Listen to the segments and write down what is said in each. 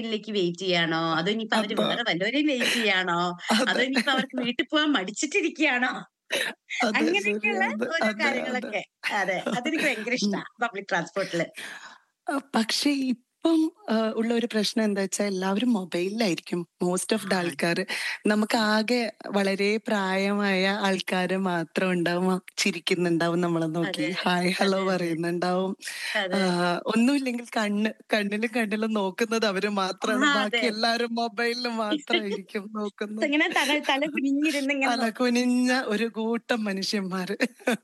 ലേക്ക് wait ചെയ്യാണോ അതോ ഇനിയിപ്പോ അവര് അതാ. വേറെ വല്ലവരെയും വെയിറ്റ് ചെയ്യാണോ അതോ അതെ ഇനിയിപ്പോ അവർക്ക് വീട്ടിൽ പോകാൻ മടിച്ചിട്ടിരിക്കുകയാണോ അതെ അങ്ങനെയൊക്കെയുള്ള ശരിയാണ് ഓരോ അതെ അതെ കാര്യങ്ങളൊക്കെ അതെ അതെനിക്ക് ഭയങ്കര ഉം. ഇഷ്ടമാണ് പബ്ലിക് ട്രാൻസ്പോർട്ടില് ആ, പക്ഷേ ഇപ്പം ആ, ഉള്ള ഒരു പ്രശ്നം എന്താ വെച്ചാൽ എല്ലാവരും മൊബൈലിലായിരിക്കും മോസ്റ്റ് ഓഫ് ദ ആൾക്കാര് നമുക്ക് ആകെ വളരെ പ്രായമായ ആൾക്കാര് മാത്രം ഉണ്ടാവും ആ, ചിരിക്കുന്നുണ്ടാവും നമ്മളെ നോക്കി അതെ ഹായ് ഹലോ അതെ അതെ പറയുന്നുണ്ടാവും ആ, അതെ ഒന്നുമില്ലെങ്കിൽ കണ്ണ് കണ്ണിലും കണ്ണിലും നോക്കുന്നത് അവര് ആ മാത്രമാണ് ബാക്കി അതെ എല്ലാരും മൊബൈലിൽ മാത്രമായിരിക്കും നോക്കുന്നത് ഇങ്ങനെ തല തല കുനിഞ്ഞിരുന്ന് ഇങ്ങനെ തല നോക്കും കുനിഞ്ഞ ഒരു കൂട്ടം മനുഷ്യന്മാര്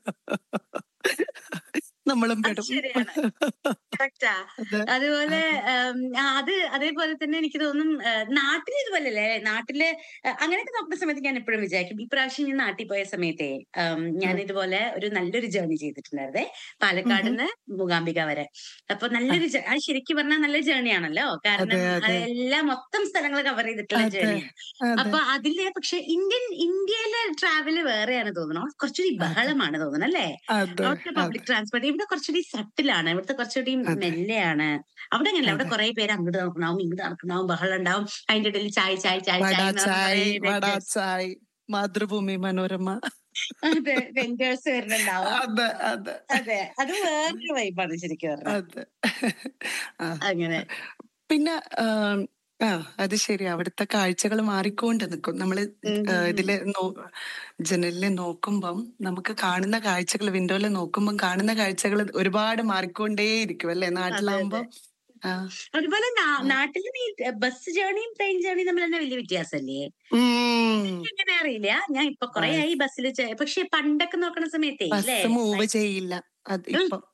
നമ്മളും അത് പെടും ശരിയാണ് കറക്റ്റാ അതെ അതുപോലെ അതെ ഉം, ആ, അത് അതേപോലെ തന്നെ എനിക്ക് തോന്നും നാട്ടിൽ ഇതുപോലല്ലേ നാട്ടില് ആ, അങ്ങനെയൊക്കെ നോക്കുന്ന സമയത്ത് ഞാൻ എപ്പോഴും വിചാരിക്കും ഇപ്രാവശ്യം ഞാൻ നാട്ടിൽ പോയ സമയത്തേ ഉം, ഞാൻ ഉം. ഇതുപോലെ ഒരു നല്ലൊരു ജേർണി ചെയ്തിട്ടുണ്ടായിരുന്നേ ഉം പാലക്കാട് ഹും. നിന്ന് മൂകാംബിക വരെ അപ്പൊ ആ, നല്ലൊരു ജേ- അത് ശരിക്കും പറഞ്ഞാൽ നല്ല ജേർണി ആണല്ലോ അതെ കാരണം അത് അതെ എല്ലാ മൊത്തം സ്ഥലങ്ങൾ കവർ ചെയ്തിട്ടുള്ള അതെ ജേർണിയാണ് അതെ അപ്പൊ അതിലെ പക്ഷെ ഇന്ത്യൻ ഇന്ത്യയിലെ ട്രാവല് വേറെയാണ് തോന്നുന്നു അവിടെ കുറച്ചുകൂടി അതെ ബഹളമാണ് തോന്നുന്നു അല്ലേ അതെ അവിടുത്തെ അതെ പബ്ലിക് ട്രാൻസ്പോർട്ട് ഇവിടെ കുറച്ചുകൂടി സട്ടിലാണ് ഇവിടുത്തെ കുറച്ചുകൂടി അതെ മെല്ലെയാണ് അവിടെ അങ്ങനെയല്ല അവിടെ അതെ കുറെ പേര് അങ്ങോട്ട് നടക്കണാവും ഇങ്ങോട്ട് നടക്കണാവും ബഹളം ഉണ്ടാവും അതിന്റെ ഇടയിൽ ചായ് ചായ് ചായ് വട ചായ് എന്ന് പറഞ്ഞ കുറെ ചായ് വട വെൻഡേഴ്സ് ചായ് മാതൃഭൂമി മനോരമ അതെ വെൻഡേഴ്സ് വരുന്നുണ്ടാവും അതെ അതെ അതെ അത് വേറൊരു വൈബാണ് ശരിക്കും പറഞ്ഞാൽ അതെ ആ അങ്ങനെ പിന്നെ ആം, ആ അത് ശരി അവിടുത്തെ കാഴ്ചകൾ മാറിക്കൊണ്ട് നിൽക്കും നമ്മള് ഉം ആ, ഉം ഉം. ഇതില് നോ- ജനലില് നോക്കുമ്പം നമുക്ക് കാണുന്ന കാഴ്ചകൾ വിൻഡോയില് നോക്കുമ്പം കാണുന്ന കാഴ്ചകൾ ഒരുപാട് മാറിക്കൊണ്ടേയിരിക്കും അല്ലെ അതെ നാട്ടിലാകുമ്പോ അതെ ആ അതുപോലെ നാ- ആ. നാട്ടില് ഈ ബസ് ജേർണിയും ട്രെയിൻ ജേർണിയും തമ്മിൽ തന്നെ വലിയ വ്യത്യാസമല്ലേ ഉം. എങ്ങനെ അറിയില്ല ഞാൻ ഇപ്പൊ കുറെ ബസ് ആയി ബസ്സിൽ പക്ഷെ പണ്ടൊക്കെ നോക്കണ സമയത്തേ അല്ലേ ബസ് മൂവ് ചെയ്യില്ല അത് ഉം. ഇപ്പം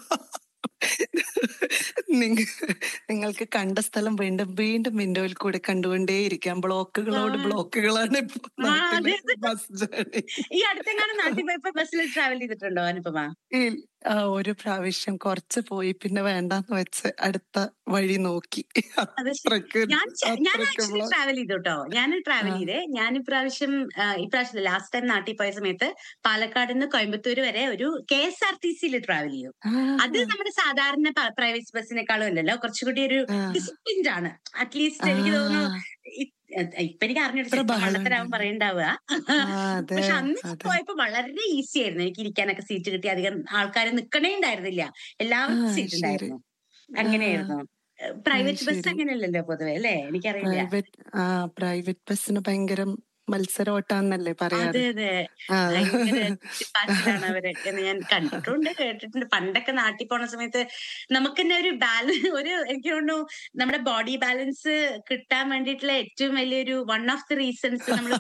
നിങ്ങ- നിങ്ങൾക്ക് കണ്ട സ്ഥലം വീണ്ടും വീണ്ടും വിൻഡോയിൽ കൂടെ കണ്ടുകൊണ്ടേയിരിക്കാം ആ ബ്ലോക്കുകളോട് ബ്ലോക്കുകളാണ് ഇപ്പൊ ആ, നാട്ടിലെ അതെ അതെ. ബസ് ജേർണി ഈ അടുത്തെങ്ങാനും നാട്ടിൽ പോയപ്പോ ബസ്സിൽ ട്രാവൽ ചെയ്തിട്ടുണ്ടോ അനുപമ ഇൽ- ആ, ഒരു പ്രാവശ്യം കുറച്ച് പോയി പിന്നെ വേണ്ടാന്ന് വെച്ച് അടുത്ത വഴി നോക്കി അത് ശരി അത്രക്ക് ഞാൻ ച- ഞാൻ അത്രക്ക് ആക്ച്വലി ബ്ലോക്ക് ട്രാവൽ ചെയ്തു കേട്ടോ ഞാൻ ആ ട്രാവൽ ചെയ്തേ ഞാൻ ഇപ്രാവശ്യം ആ, ഇപ്രാവശ്യം ലാസ്റ്റ് ടൈം നാട്ടിൽ പോയ സമയത്ത് പാലക്കാട് നിന്ന് കോയമ്പത്തൂർ വരെ ഒരു കെ എസ് ആർ ടി സിയിൽ ട്രാവൽ ചെയ്തു അത് ആ നമ്മുടെ സാധാരണ പ്രൈവറ്റ് ബസ്സിനേക്കാളും അല്ലല്ലോ കുറച്ചുകൂടി ഒരു ആ ഡിസിപ്ലിൻഡ് ആണ് അറ്റ്ലീസ്റ്റ് ആ, എനിക്ക് തോന്നുന്നു ഇ- ഇപ്പൊ എനിക്ക് അറിഞ്ഞിട്ട് ഇത്ര ചിലപ്പോ ബഹളം മണ്ടത്തരാവും ഉണ്ടായിരുന്നു പറയണ്ടാവുക ആ അതെ പക്ഷെ അന്ന് ഞാൻ അതെ പോയപ്പോ വളരെ ഈസി ആയിരുന്നു എനിക്ക് ഇരിക്കാനൊക്കെ സീറ്റ് കിട്ടി അധികം ആൾക്കാർ നിക്കണേ ഉണ്ടായിരുന്നില്ല ആ എല്ലാവർക്കും സീറ്റ് ശരി ഉണ്ടായിരുന്നു ആ അങ്ങനെയായിരുന്നു ആ പ്രൈവറ്റ് ബസ് ശരി അങ്ങനെയല്ലല്ലോ പൊതുവെ അല്ലേ എനിക്കറിയില്ല പ്രൈവറ്റ് ആ പ്രൈവറ്റ് ബസ്സിന് ഭയങ്കര മത്സരോട്ടാന്നല്ലേ അതെ പറയാറ് അതെ ആ ഭയങ്കര ചുറ്റിപ്പാച്ചിലാണ് അവരൊക്കെ എന്ന് ഞാൻ കണ്ടിട്ടുണ്ട് കേട്ടിട്ടുണ്ട് പണ്ടൊക്കെ നാട്ടിൽ പോണ സമയത്ത് നമുക്ക് തന്നെ ഒരു ബാലൻസ് ഒരു എനിക്ക് തോന്നുന്നു നമ്മുടെ ബോഡി ബാലൻസ് കിട്ടാൻ വേണ്ടിയിട്ടുള്ള ഏറ്റവും വലിയൊരു വൺ ഓഫ് ദി റീസൺസ് നമ്മൾ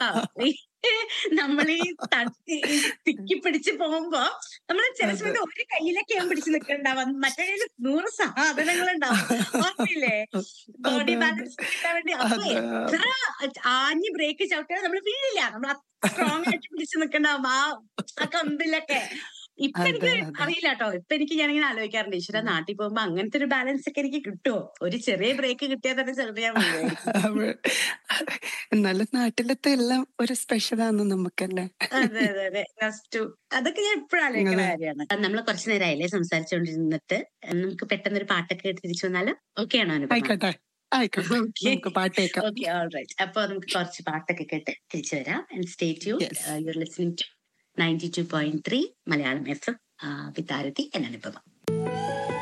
നമ്മൾ ഈ തട്ടി ഈ തിക്കി പിടിച്ച് പോകുമ്പോ നമ്മൾ ചില അതെ സമയത്ത് ഒരു കയ്യിലൊക്കെ ഞാൻ പിടിച്ച് നിൽക്കണ്ടാവും മറ്റേ കയ്യിൽ നൂറ് സാധനങ്ങൾ ഉണ്ടാവും ഓർമ്മയില്ലേ ബോഡി അതെ അതെ ബാലൻസ് കിട്ടാൻ വേണ്ടി അപ്പൊ അതെ എത്ര ആഞ്ഞ് ബ്രേക്ക് ചവിട്ടിയാൽ നമ്മൾ വീഴില്ല നമ്മൾ സ്ട്രോങ് ആയിട്ട് പിടിച്ച് നിൽക്കണ്ടാവും ആ ആ കമ്പിലൊക്കെ ഇപ്പൊ എനിക്ക് അതെ അതെ അറിയില്ല കേട്ടോ ഇപ്പൊ എനിക്ക് ഞാനിങ്ങനെ ആലോചിക്കാറുണ്ട് ഈശ്വര നാട്ടിൽ പോകുമ്പോ അങ്ങനത്തെ ഒരു ബാലൻസ് ഒക്കെ എനിക്ക് കിട്ടുമോ ഒരു ചെറിയ ബ്രേക്ക് കിട്ടിയാൽ തന്നെ ചിലപ്പോൾ ഞാൻ വീഴുമായിരിക്കും എന്നാലും നാട്ടിലത്തെ എല്ലാം ഒരു സ്പെഷ്യലാണ് നമുക്കല്ലേ അതെ അതെ അതെ നസ്റ്റു അതൊക്കെ ഞാൻ എപ്പോഴും ആലോചിക്കുന്ന അതെ കാര്യമാണ് നമ്മൾ കുറച്ചു നേരമായില്ലേ സംസാരിച്ചുകൊണ്ടിരുന്നിട്ട് പെട്ടെന്ന് പെട്ടെന്നൊരു പാട്ടൊക്കെ കേട്ട് തിരിച്ചു വന്നാലും ഓക്കെ ആണോ അനുപമ ആയിക്കോട്ടെ ആയിക്കോട്ടെ ഓക്കെ നമുക്ക് പാട്ട് കേൾക്കാം ഓക്കെ ഓൾ റൈറ്റ് അപ്പൊ നമുക്ക് കുറച്ച് പാട്ടൊക്കെ കേട്ട് തിരിച്ചു വരാം and stay tune yes your listening to ninety two point three Malayalam F M വിത്താരത്തി എന്നാണ് അനുപമ